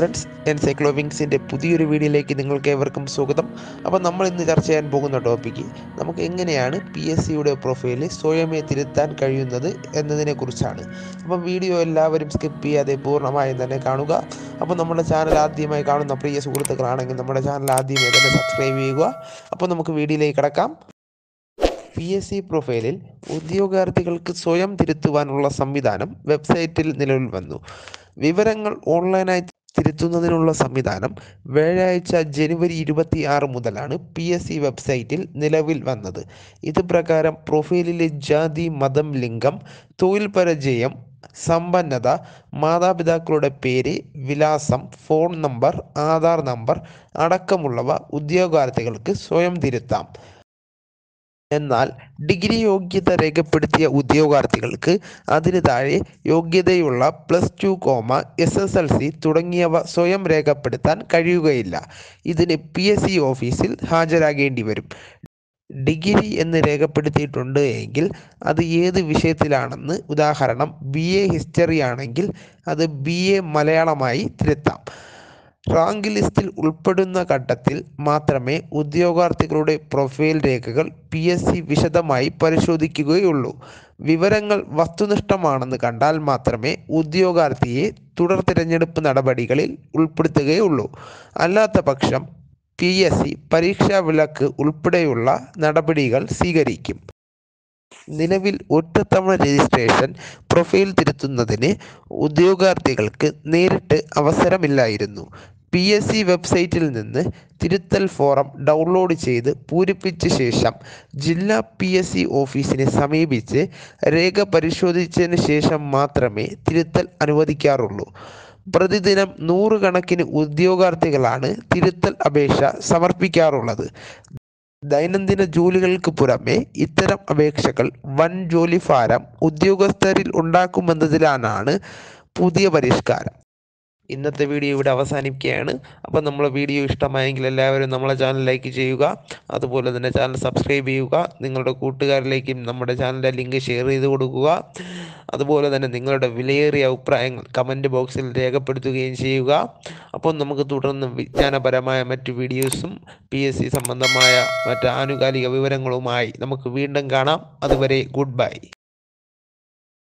friends എൻസൈക്ലോവിങ്സിൻ്റെ പുതിയൊരു വീഡിയോയിലേക്ക് നിങ്ങൾക്ക് ഏവർക്കും സ്വാഗതം അപ്പോൾ നമ്മൾ ഇന്ന് ചർച്ച ചെയ്യാൻ പോകുന്ന ടോപ്പിക്ക് നമുക്ക് എങ്ങനെയാണ് പി എസ് സിയുടെ പ്രൊഫൈല് സ്വയമേ തിരുത്താൻ കഴിയുന്നത് എന്നതിനെക്കുറിച്ചാണ് അപ്പം വീഡിയോ എല്ലാവരും സ്കിപ്പ് ചെയ്യാതെ പൂർണ്ണമായും തന്നെ കാണുക അപ്പോൾ നമ്മുടെ ചാനൽ ആദ്യമായി കാണുന്ന പ്രിയ സുഹൃത്തുക്കളാണെങ്കിൽ നമ്മുടെ ചാനൽ ആദ്യമേ തന്നെ സബ്സ്ക്രൈബ് ചെയ്യുക അപ്പോൾ നമുക്ക് വീഡിയോയിലേക്ക് കിടക്കാം പി എസ് സി പ്രൊഫൈലിൽ ഉദ്യോഗാർത്ഥികൾക്ക് സ്വയം തിരുത്തുവാനുള്ള സംവിധാനം വെബ്സൈറ്റിൽ നിലവിൽ വന്നു വിവരങ്ങൾ ഓൺലൈനായി തിരുത്തുന്നതിനുള്ള സംവിധാനം വ്യാഴാഴ്ച ജനുവരി ഇരുപത്തി ആറ് മുതലാണ് പി എസ് സി വെബ്സൈറ്റിൽ നിലവിൽ വന്നത് ഇത് പ്രകാരം പ്രൊഫൈലിലെ ജാതി മതം ലിംഗം തൊഴിൽ പരിചയം സമ്പന്നത മാതാപിതാക്കളുടെ പേര് വിലാസം ഫോൺ നമ്പർ ആധാർ നമ്പർ അടക്കമുള്ളവ ഉദ്യോഗാർത്ഥികൾക്ക് സ്വയം തിരുത്താം എന്നാൽ ഡിഗ്രി യോഗ്യത രേഖപ്പെടുത്തിയ ഉദ്യോഗാർത്ഥികൾക്ക് അതിന് താഴെ യോഗ്യതയുള്ള plus two comma S S L C തുടങ്ങിയവ സ്വയം രേഖപ്പെടുത്താൻ കഴിയുകയില്ല ഇതിന് പി എസ് സി ഓഫീസിൽ ഹാജരാകേണ്ടി വരും ഡിഗ്രി എന്ന് രേഖപ്പെടുത്തിയിട്ടുണ്ട് എങ്കിൽ അത് ഏത് വിഷയത്തിലാണെന്ന് ഉദാഹരണം ബി എ ഹിസ്റ്ററി ആണെങ്കിൽ അത് ബി എ മലയാളമായി തിരുത്താം റാങ്ക് ലിസ്റ്റിൽ ഉൾപ്പെടുന്ന ഘട്ടത്തിൽ മാത്രമേ ഉദ്യോഗാർത്ഥികളുടെ പ്രൊഫൈൽ രേഖകൾ പി എസ് സി വിശദമായി പരിശോധിക്കുകയുള്ളൂ വിവരങ്ങൾ വസ്തുനിഷ്ഠമാണെന്ന് കണ്ടാൽ മാത്രമേ ഉദ്യോഗാർത്ഥിയെ തുടർ തിരഞ്ഞെടുപ്പ് നടപടികളിൽ ഉൾപ്പെടുത്തുകയുള്ളൂ അല്ലാത്ത പക്ഷം പി എസ് സി പരീക്ഷാ വിലക്ക് ഉൾപ്പെടെയുള്ള നടപടികൾ സ്വീകരിക്കും നിലവിൽ ഒറ്റത്തവണ രജിസ്ട്രേഷൻ പ്രൊഫൈൽ തിരുത്തുന്നതിന് ഉദ്യോഗാർത്ഥികൾക്ക് നേരിട്ട് അവസരമില്ലായിരുന്നു പി എസ് സി വെബ്സൈറ്റിൽ നിന്ന് തിരുത്തൽ ഫോറം ഡൗൺലോഡ് ചെയ്ത് പൂരിപ്പിച്ച ശേഷം ജില്ലാ പി എസ് സി ഓഫീസിനെ സമീപിച്ച് രേഖ പരിശോധിച്ചതിന് ശേഷം മാത്രമേ തിരുത്തൽ അനുവദിക്കാറുള്ളൂ പ്രതിദിനം നൂറുകണക്കിന് ഉദ്യോഗാർത്ഥികളാണ് തിരുത്തൽ അപേക്ഷ സമർപ്പിക്കാറുള്ളത് ദൈനംദിന ജോലികൾക്ക് പുറമെ ഇത്തരം അപേക്ഷകൾ വൻ ജോലി ഭാരം ഉദ്യോഗസ്ഥരിൽ ഉണ്ടാക്കുമെന്നതിലാണ് പുതിയ പരിഷ്കാരം ഇന്നത്തെ വീഡിയോ ഇവിടെ അവസാനിക്കുകയാണ് അപ്പോൾ നമ്മളെ വീഡിയോ ഇഷ്ടമായെങ്കിൽ എല്ലാവരും നമ്മളെ ചാനൽ ലൈക്ക് ചെയ്യുക അതുപോലെ തന്നെ ചാനൽ സബ്സ്ക്രൈബ് ചെയ്യുക നിങ്ങളുടെ കൂട്ടുകാരിലേക്കും നമ്മുടെ ചാനലിൻ്റെ ലിങ്ക് ഷെയർ ചെയ്ത് കൊടുക്കുക അതുപോലെ തന്നെ നിങ്ങളുടെ വിലയേറിയ അഭിപ്രായങ്ങൾ കമൻറ്റ് ബോക്സിൽ രേഖപ്പെടുത്തുകയും ചെയ്യുക അപ്പോൾ നമുക്ക് തുടർന്ന് വിജ്ഞാനപരമായ മറ്റു വീഡിയോസും പി എസ് സി സംബന്ധമായ മറ്റ് ആനുകാലിക വിവരങ്ങളുമായി നമുക്ക് വീണ്ടും കാണാം അതുവരെ ഗുഡ് ബൈ